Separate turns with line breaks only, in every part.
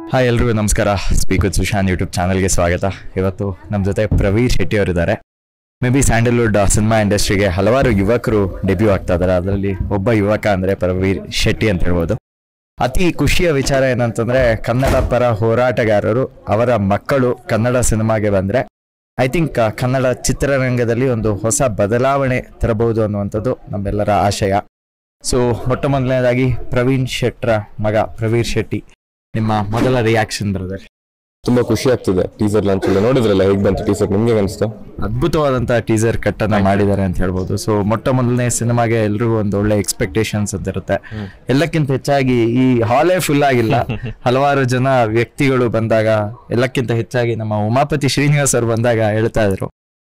Hi ಎಲ್ರಿಗೂ ನಮಸ್ಕಾರ speak with Sushan YouTube ಚಾನಲ್ಗೆ ಸ್ವಾಗತ ಇವತ್ತು ನಮ್ಮ ಜೊತೆ ಪ್ರವೀರ್ ಶೆಟ್ಟಿ ಅವರಿದ್ದಾರೆ ಮೇ ಬಿ ಸ್ಯಾಂಡಲ್ವುಡ್ ಸಿನಿಮಾ ಇಂಡಸ್ಟ್ರಿಗೆ ಹಲವಾರು ಯುವಕರು ಡೆಬ್ಯೂ ಆಗ್ತಾ ಇದ್ದಾರೆ ಅದರಲ್ಲಿ ಒಬ್ಬ ಯುವಕ ಅಂದರೆ ಪ್ರವೀರ್ ಶೆಟ್ಟಿ ಅಂತ ಹೇಳ್ಬೋದು ಅತಿ ಖುಷಿಯ ವಿಚಾರ ಏನಂತಂದ್ರೆ ಕನ್ನಡ ಪರ ಹೋರಾಟಗಾರರು ಅವರ ಮಕ್ಕಳು ಕನ್ನಡ ಸಿನಿಮಾಗೆ ಬಂದ್ರೆ ಐ ಥಿಂಕ್ ಕನ್ನಡ ಚಿತ್ರರಂಗದಲ್ಲಿ ಒಂದು ಹೊಸ ಬದಲಾವಣೆ ತರಬಹುದು ಅನ್ನುವಂಥದ್ದು ನಮ್ಮೆಲ್ಲರ ಆಶಯ ಸೊ ಮೊಟ್ಟ ಮೊದಲನೇದಾಗಿ ಪ್ರವೀಣ್ ಶೆಟ್ರ ಮಗ ಪ್ರವೀರ್ ಶೆಟ್ಟಿ ನಿಮ್ಮ ಮೊದಲ ರಿಯಾಕ್ಷನ್ ಬ್ರದರ್
ತುಂಬಾ ಖುಷಿ ಆಗ್ತಿದೆ ಟೀಸರ್ ಲಾಂಚ್ ಎಲ್ಲ ನೋಡಿದ್ರಲ್ಲ ಹೇಗ್ ಬಂತು ಟೀಸರ್ ನಿಮ್ಗೆ ಅನಿಸ್ತು
ಅದ್ಭುತವಾದಂತಹ ಟೀಸರ್ ಕಟ್ ಅನ್ನ ಮಾಡಿದ್ದಾರೆ ಅಂತ ಹೇಳ್ಬೋದು ಸೊ ಮೊಟ್ಟ ಮೊದಲನೇ ಸಿನಿಮಾಗೆ ಎಲ್ರಿಗೂ ಒಂದು ಒಳ್ಳೆ ಎಕ್ಸ್ಪೆಕ್ಟೇಷನ್ಸ್ ಅಂತ ಇರುತ್ತೆ ಎಲ್ಲಕ್ಕಿಂತ ಹೆಚ್ಚಾಗಿ ಈ ಹಾಲೇ ಫುಲ್ ಆಗಿಲ್ಲ ಹಲವಾರು ಜನ ವ್ಯಕ್ತಿಗಳು ಬಂದಾಗ ಎಲ್ಲಕ್ಕಿಂತ ಹೆಚ್ಚಾಗಿ ನಮ್ಮ ಉಮಾಪತಿ ಶ್ರೀನಿವಾಸ್ ಅವರು ಬಂದಾಗ ಹೇಳ್ತಾ ಇದ್ರು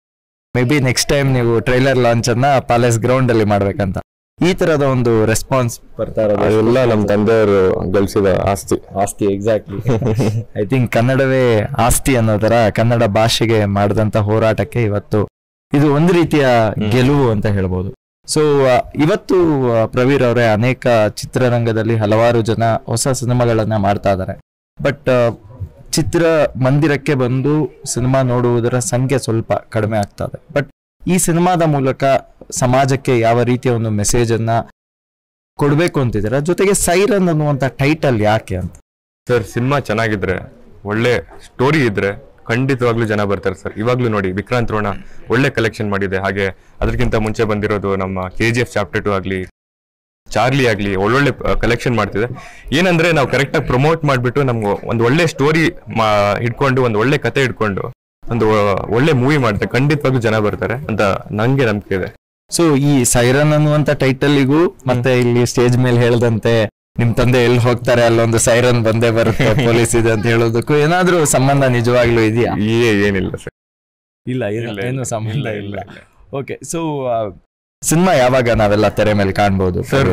ಮೇ ಬಿ ನೆಕ್ಸ್ಟ್ ಟೈಮ್ ನೀವು ಟ್ರೈಲರ್ ಲಾಂಚ್ ಅನ್ನ ಪ್ಯಾಲೇಸ್ ಗ್ರೌಂಡ್ ಅಲ್ಲಿ ಮಾಡ್ಬೇಕಂತ ಈ ತರದ ಒಂದು ರೆಸ್ಪಾನ್ಸ್ ಬರ್ತಾ ಇರೋದು
ಅದೆಲ್ಲ ನಮ್ ತಂದೆಯವರು ಗಳಿಸಿದ ಆಸ್ತಿ
ಆಸ್ತಿ ಎಕ್ಸಾಕ್ಟ್ಲಿ ಐ ಥಿಂಕ್ ಕನ್ನಡವೇ ಆಸ್ತಿ ಅನ್ನೋ ತರ ಕನ್ನಡ ಭಾಷೆಗೆ ಮಾಡಿದಂತ ಹೋರಾಟಕ್ಕೆ ಇವತ್ತು ಇದು ಒಂದು ರೀತಿಯ ಗೆಲುವು ಅಂತ ಹೇಳ್ಬೋದು ಸೊ ಇವತ್ತು ಆ, ಪ್ರವೀರ್ ಅವರೇ ಅನೇಕ ಚಿತ್ರರಂಗದಲ್ಲಿ ಹಲವಾರು ಜನ ಹೊಸ ಸಿನಿಮಾಗಳನ್ನ ಮಾಡ್ತಾ ಇದ್ದಾರೆ ಬಟ್ ಚಿತ್ರ ಮಂದಿರಕ್ಕೆ ಬಂದು ಸಿನಿಮಾ ನೋಡುವುದರ ಸಂಖ್ಯೆ ಸ್ವಲ್ಪ ಕಡಿಮೆ ಆಗ್ತಾ ಇದೆ ಬಟ್ ಈ ಸಿನಿಮಾದ ಮೂಲಕ ಸಮಾಜಕ್ಕೆ ಯಾವ ರೀತಿಯ ಒಂದು ಮೆಸೇಜ್ ಅನ್ನ ಕೊಡ್ಬೇಕು ಅಂತಿದ್ದೀರಾ ಜೊತೆಗೆ ಸೈರನ್ ಅನ್ನುವಂತ ಟೈಟಲ್ ಯಾಕೆ ಅಂತ
ಸರ್ ಸಿನಿಮಾ ಚೆನ್ನಾಗಿದ್ರೆ ಒಳ್ಳೆ ಸ್ಟೋರಿ ಇದ್ರೆ ಖಂಡಿತವಾಗ್ಲೂ ಜನ ಬರ್ತಾರೆ ಸರ್ ಇವಾಗ್ಲೂ ನೋಡಿ ವಿಕ್ರಾಂತ್ ರೋಣ ಒಳ್ಳೆ ಕಲೆಕ್ಷನ್ ಮಾಡಿದೆ ಹಾಗೆ ಅದಕ್ಕಿಂತ ಮುಂಚೆ ಬಂದಿರೋದು ನಮ್ಮ ಕೆ ಜಿ ಎಫ್ ಚಾಪ್ಟರ್ ಟು ಆಗ್ಲಿ ಚಾರ್ಲಿ ಆಗ್ಲಿ ಒಳ್ಳೊಳ್ಳೆ ಕಲೆಕ್ಷನ್ ಮಾಡ್ತಿದೆ ಏನಂದ್ರೆ ನಾವು ಕರೆಕ್ಟ್ ಆಗಿ ಪ್ರಮೋಟ್ ಮಾಡ್ಬಿಟ್ಟು ನಮ್ಗೆ ಒಂದು ಒಳ್ಳೆ ಸ್ಟೋರಿ ಹಿಡ್ಕೊಂಡು ಒಂದು ಒಳ್ಳೆ ಕತೆ ಹಿಡ್ಕೊಂಡು ಒಂದು ಒಳ್ಳೆ ಮೂವಿ ಮಾಡುತ್ತೆ ಖಂಡಿತವಾಗ್ಲೂ ಜನ ಬರ್ತಾರೆ ಅಂತ ನಂಗೆ ನಂಬಿಕೆ ಇದೆ
ಸೊ ಈ ಸೈರನ್ ಅನ್ನುವಂತ ಟೈಟಲ್ಗೂ ಮತ್ತೆ ಇಲ್ಲಿ ಸ್ಟೇಜ್ ಮೇಲೆ ಹೇಳ್ದಂತೆ ನಿಮ್ ತಂದೆ ಎಲ್ಲಿ ಹೋಗ್ತಾರೆ ಅಲ್ಲೊಂದು ಸೈರನ್ ಬಂದೇ ಬರುತ್ತೆ ಪೊಲೀಸ್ ಇದೆ ಅಂತ ಹೇಳೋದಕ್ಕೂ ಏನಾದ್ರೂ ಸಂಬಂಧ ನಿಜವಾಗ್ಲೂ ಇದೆಯಾ
ಏ ಏನಿಲ್ಲ ಸರ್
ಇಲ್ಲ
ಇಲ್ಲ,
ಏನು
ಇಲ್ಲ,
ಸಂಬಂಧ
ಇಲ್ಲ,
ಇಲ್ಲ
ಇಲ್ಲ.
ಓಕೆ ಸೊ ಸಿನಿಮಾ ಯಾವಾಗ ನಾವೆಲ್ಲ ತೆರೆ ಮೇಲೆ ಕಾಣ್ಬೋದು
ಸರ್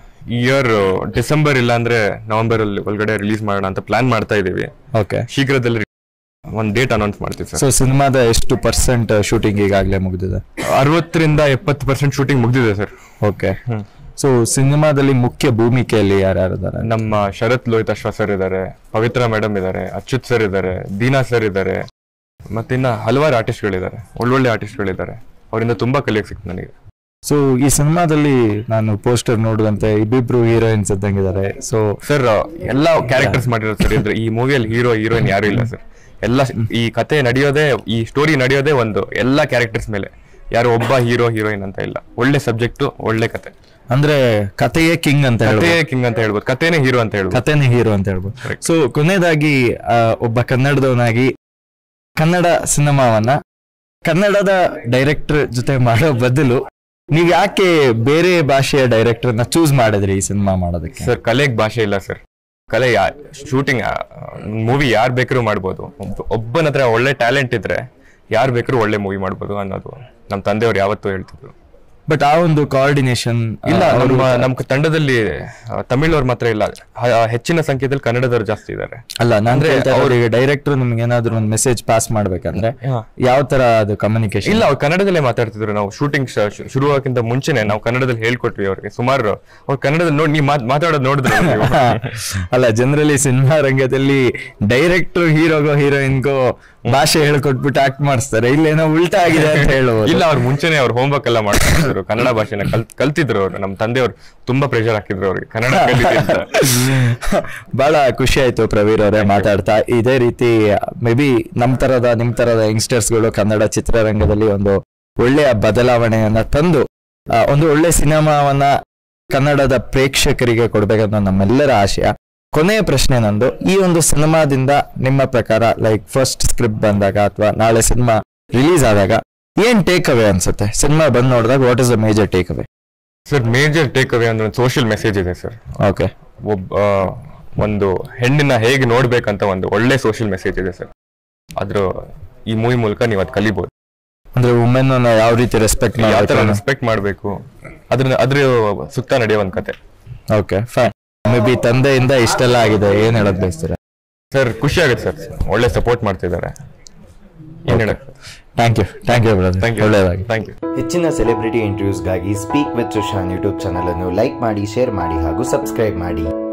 ಈ ಇಯರ್ ಡಿಸೆಂಬರ್ ಇಲ್ಲ ಅಂದ್ರೆ ನವೆಂಬರ್ ಅಲ್ಲಿ ಒಳಗಡೆ ರಿಲೀಸ್ ಮಾಡೋಣ ಅಂತ ಪ್ಲಾನ್ ಮಾಡ್ತಾ ಇದೀವಿ
ಓಕೆ
ಶೀಘ್ರದಲ್ಲಿ ಒಂದ್ ಡೇಟ್ ಅನೌನ್ಸ್ ಮಾಡ್ತೀವಿ ಸರ್
ಸೊ ಸಿನಿಮಾದ ಎಷ್ಟು ಪರ್ಸೆಂಟ್ ಶೂಟಿಂಗ್ ಈಗಾಗಲೇ ಮುಗಿದಿದೆ
ಅರವತ್ತರಿಂದ ಎಪ್ಪತ್ತು ಪರ್ಸೆಂಟ್ ಶೂಟಿಂಗ್ ಮುಗ್ದಿದೆ ಸರ್
ಓಕೆ ಸೊ ಸಿನಿಮಾದಲ್ಲಿ ಮುಖ್ಯ ಭೂಮಿಕೆಯಲ್ಲಿ ಯಾರ್ಯಾರಿದ್ದಾರೆ
ನಮ್ಮ ಶರತ್ ಲೋಹಿತಾಶ್ವ ಸರ್ ಇದ್ದಾರೆ ಪವಿತ್ರ ಮೇಡಮ್ ಇದ್ದಾರೆ ಅಚ್ಯುತ್ ಸರ್ ಇದ್ದಾರೆ ದೀನಾ ಸರ್ ಇದ್ದಾರೆ ಮತ್ತಿನ್ನ ಹಲವಾರು ಆರ್ಟಿಸ್ಟ್ಗಳಿದ್ದಾರೆ ಒಳ್ಳೊಳ್ಳೆ ಆರ್ಟಿಸ್ಟ್ಗಳಿದ್ದಾರೆ ಅವರಿಂದ ತುಂಬಾ ಕಲಿಯಕ್ ಸಿಕ್ತು ನನಗೆ
ಸೊ ಈ ಸಿನಿಮಾದಲ್ಲಿ ನಾನು ಪೋಸ್ಟರ್ ನೋಡುವಂತೆ ಇಬ್ಬಿಬ್ರು ಹೀರೋಯಿನ್ಸ್ ಇದ್ದಂಗಿದ್ದಾರೆ ಸೊ
ಸರ್ ಎಲ್ಲ ಕ್ಯಾರೆಕ್ಟರ್ಸ್ ಮಾಡಿರೋದು ಸರ್ ಇದ್ರೆ ಈ ಮೂವಿಯಲ್ಲಿ ಹೀರೋ ಹೀರೋಯಿನ್ ಯಾರು ಇಲ್ಲ ಸರ್ ಎಲ್ಲ ಈ ಕತೆ ನಡೆಯೋದೇ ಈ ಸ್ಟೋರಿ ನಡೆಯೋದೇ ಒಂದು ಎಲ್ಲ ಕ್ಯಾರೆಕ್ಟರ್ಸ್ ಮೇಲೆ ಯಾರು ಒಬ್ಬ ಹೀರೋ ಹೀರೋಯಿನ್ ಅಂತ ಇಲ್ಲ ಒಳ್ಳೆ ಸಬ್ಜೆಕ್ಟ್ ಒಳ್ಳೆ ಕತೆ
ಅಂದ್ರೆ ಕಥೆಯೇ ಕಿಂಗ್ ಅಂತ ಹೇಳ್ಬೋದು
ಕತೆಯೇ ಕಿಂಗ್ ಅಂತ ಹೇಳ್ಬೋದು ಕತೆನೇ ಹೀರೋ ಅಂತ ಹೇಳ್ಬೋದು
ಕಥೆನೇ ಹೀರೋ ಅಂತ ಹೇಳ್ಬೋದು
Correct.
ಸೊ ಕೊನೆಯದಾಗಿ ಆ, ಒಬ್ಬ ಕನ್ನಡದವನಾಗಿ ಕನ್ನಡ ಸಿನಿಮಾವನ್ನ ಕನ್ನಡದ ಡೈರೆಕ್ಟರ್ ಜೊತೆ ಮಾಡೋ ಬದಲು ನೀವ್ ಯಾಕೆ ಬೇರೆ ಭಾಷೆಯ ಡೈರೆಕ್ಟರ್ ನ ಚೂಸ್ ಮಾಡಿದ್ರಿ ಈ ಸಿನಿಮಾ ಮಾಡೋದಕ್ಕೆ
ಸರ್ ಕಲೆಗೆ ಭಾಷೆ ಇಲ್ಲ ಸರ್ ಕಲೆ ಶೂಟಿಂಗ್ ಮೂವಿ ಯಾರು ಬೇಕಾದ್ರೂ ಮಾಡ್ಬೋದು ಒಬ್ಬ- ಒಬ್ಬನ ಹತ್ರ ಒಳ್ಳೆ ಟ್ಯಾಲೆಂಟ್ ಇದ್ರೆ ಯಾರು ಬೇಕಾದ್ರೂ ಒಳ್ಳೆ ಮೂವಿ ಮಾಡ್ಬೋದು ಅನ್ನೋದು ನಮ್ಮ ತಂದೆಯವ್ರು ಯಾವತ್ತೂ ಹೇಳ್ತಿದ್ರು
ಬಟ್ ಆ ಒಂದು ಕೋಆರ್ಡಿನೇಷನ್
ಇಲ್ಲ ನಮ್ಮ ನಮ್ಮ ತಂಡದಲ್ಲಿ ಆ, ತಮಿಳವ್ರು ಮಾತ್ರ ಇಲ್ಲ ಹ- ಹೆಚ್ಚಿನ ಸಂಖ್ಯೆಯಲ್ಲಿ ಕನ್ನಡದವ್ರು ಜಾಸ್ತಿ ಇದ್ದಾರೆ
ಅಲ್ಲ ನಾನು
ಅಂದ್ರೆ
ಅವ್ರಿಗೆ ಡೈರೆಕ್ಟರ್ ನಿಮ್ಗೆ ಏನಾದ್ರು ಒಂದು ಮೆಸೇಜ್ ಪಾಸ್ ಮಾಡ್ಬೇಕಂದ್ರೆ ಯಾವ ತರ ಅದು ಕಮ್ಯುನಿಕೇಶನ್
ಇಲ್ಲ ಅವ್ರು ಕನ್ನಡದಲ್ಲೇ ಮಾತಾಡ್ತಿದ್ರು ನಾವು ಶೂಟಿಂಗ್ ಶುರುವಾಗಕ್ಕಿಂತ ಮುಂಚೆನೆ ನಾವು ಕನ್ನಡದಲ್ಲಿ ಹೇಳ್ಕೊಟ್ವಿ ಅವ್ರಿಗೆ ಸುಮಾರು ಅವ್ರು ಕನ್ನಡದಲ್ಲಿ ನೋಡಿ ನೀವು ಮಾತಾಡೋದು ನೋಡಿದ್ರೆ ನೀವು?
ಅಲ್ಲ ಜನರಲಿ ಸಿನಿಮಾ ರಂಗದಲ್ಲಿ ಡೈರೆಕ್ಟರ್ ಹೀರೋಗೋ ಹೀರೋಯಿನ್ಗೋ ಭಾಷೆ ಹೇಳ್ಕೊಟ್ಬಿಟ್ಟು ಆಕ್ಟ್ ಮಾಡಿಸ್ತಾರೆ ಇಲ್ಲೇನೋ ಉಲ್ಟಾ ಆಗಿದೆ ಅಂತ ಹೇಳುವುದು
ಇಲ್ಲ ಅವ್ರು ಮುಂಚೆನೆ ಅವ್ರು ಹೋಮ್ವರ್ಕ್ ಎಲ್ಲ ಮಾಡ್ತಿದ್ರು ಕನ್ನಡ ಭಾಷೆನ ಕಲ್ ಕಲ್ತಿದ್ರು ಅವರು ನಮ್ಮ ತಂದೆಯವರು ತುಂಬಾ ಪ್ರೆಷರ್ ಹಾಕಿದ್ರು ಅವ್ರಿಗೆ ಕನ್ನಡ ಕಲೀರಿ ಅಂತ.
ಬಹಳ ಖುಷಿ ಆಯ್ತು ಪ್ರವೀರ್ ಅವರೇ ಮಾತಾಡ್ತಾ ಇದೇ ರೀತಿ ಮೇ ಬಿ ನಮ್ ತರದ ನಿಮ್ ತರದ ಯಂಗ್ಸ್ಟರ್ಸ್ ಗಳು ಕನ್ನಡ ಚಿತ್ರರಂಗದಲ್ಲಿ ಒಂದು ಒಳ್ಳೆಯ ಬದಲಾವಣೆಯನ್ನ ತಂದು ಆ, ಒಂದು ಒಳ್ಳೆ ಸಿನಿಮಾವನ್ನ ಕನ್ನಡದ ಪ್ರೇಕ್ಷಕರಿಗೆ ಕೊಡ್ಬೇಕನ್ನೋ ನಮ್ಮೆಲ್ಲರ ಆಶಯ ಕೊನೆಯ ಪ್ರಶ್ನೆ ನಂದು ಈ ಒಂದು ಸಿನಿಮಾದಿಂದ ನಿಮ್ಮ ಪ್ರಕಾರ ಲೈಕ್ ಫಸ್ಟ್ ಸ್ಕ್ರಿಪ್ಟ್ ಬಂದಾಗ ಅಥವಾ ನಾಳೆ ಸಿನಿಮಾ ರಿಲೀಸ್ ಆದಾಗ ಏನ್ ಟೇಕ್ ಅವೇ ಅನ್ಸುತ್ತೆ ಸಿನಿಮಾ ಬಂದ್ ನೋಡಿದಾಗ what is the major takeaway
sir major takeaway ಅಂದ್ರೆ ಸೋಷಿಯಲ್ ಮೆಸೇಜ್ ಇದೆ ಸರ್
ಓಕೆ
ಒಬ್ಬ ಆ, ಒಂದು ಹೆಣ್ಣಿನ ಹೇಗೆ ನೋಡ್ಬೇಕಂತ ಒಂದು ಒಳ್ಳೆ ಸೋಷಿಯಲ್ ಮೆಸೇಜ್ ಇದೆ ಸರ್ ಅದ್ರ ಈ ಮೂವಿ ಮೂಲಕ ನೀವು ಅದು ಕಲಿಬಹುದು
ಅಂದ್ರೆ ವುಮೆನ್ ಯಾವ ರೀತಿ ರೆಸ್ಪೆಕ್ಟ್
ಯಾವ ತರ ರೆಸ್ಪೆಕ್ಟ್ ಮಾಡಬೇಕು ಅದ್ರ ಅದ್ರ ಸುತ್ತ ನಡೆಯೋ ಒಂದು ಕತೆ
ಓಕೆ ಫೈನ್ ಮೇ ಬಿ ತಂದೆಯಿಂದ ಇಷ್ಟೆಲ್ಲ ಆಗಿದೆ ಏನ್ ಹೇಳಕ್ ಬಯಸ್ತೀರಾ
ಸರ್ ಖುಷಿ ಆಗುತ್ತೆ ಸರ್ ಒಳ್ಳೆ ಸಪೋರ್ಟ್ ಮಾಡ್ತಿದ್ದಾರೆ ಏನ್ ಹೇಳಕ್
thank you thank you brother
thank you
ಒಳ್ಳೆಯದಾಗಿ
ಥ್ಯಾಂಕ್ ಯು
ಹೆಚ್ಚಿನ ಸೆಲೆಬ್ರಿಟಿ ಇಂಟರ್ವ್ಯೂಸ್ಗಾಗಿ speak with Sushan YouTube channel ಅನ್ನು ಲೈಕ್ ಮಾಡಿ ಶೇರ್ ಮಾಡಿ ಹಾಗೂ ಸಬ್ಸ್ಕ್ರೈಬ್ ಮಾಡಿ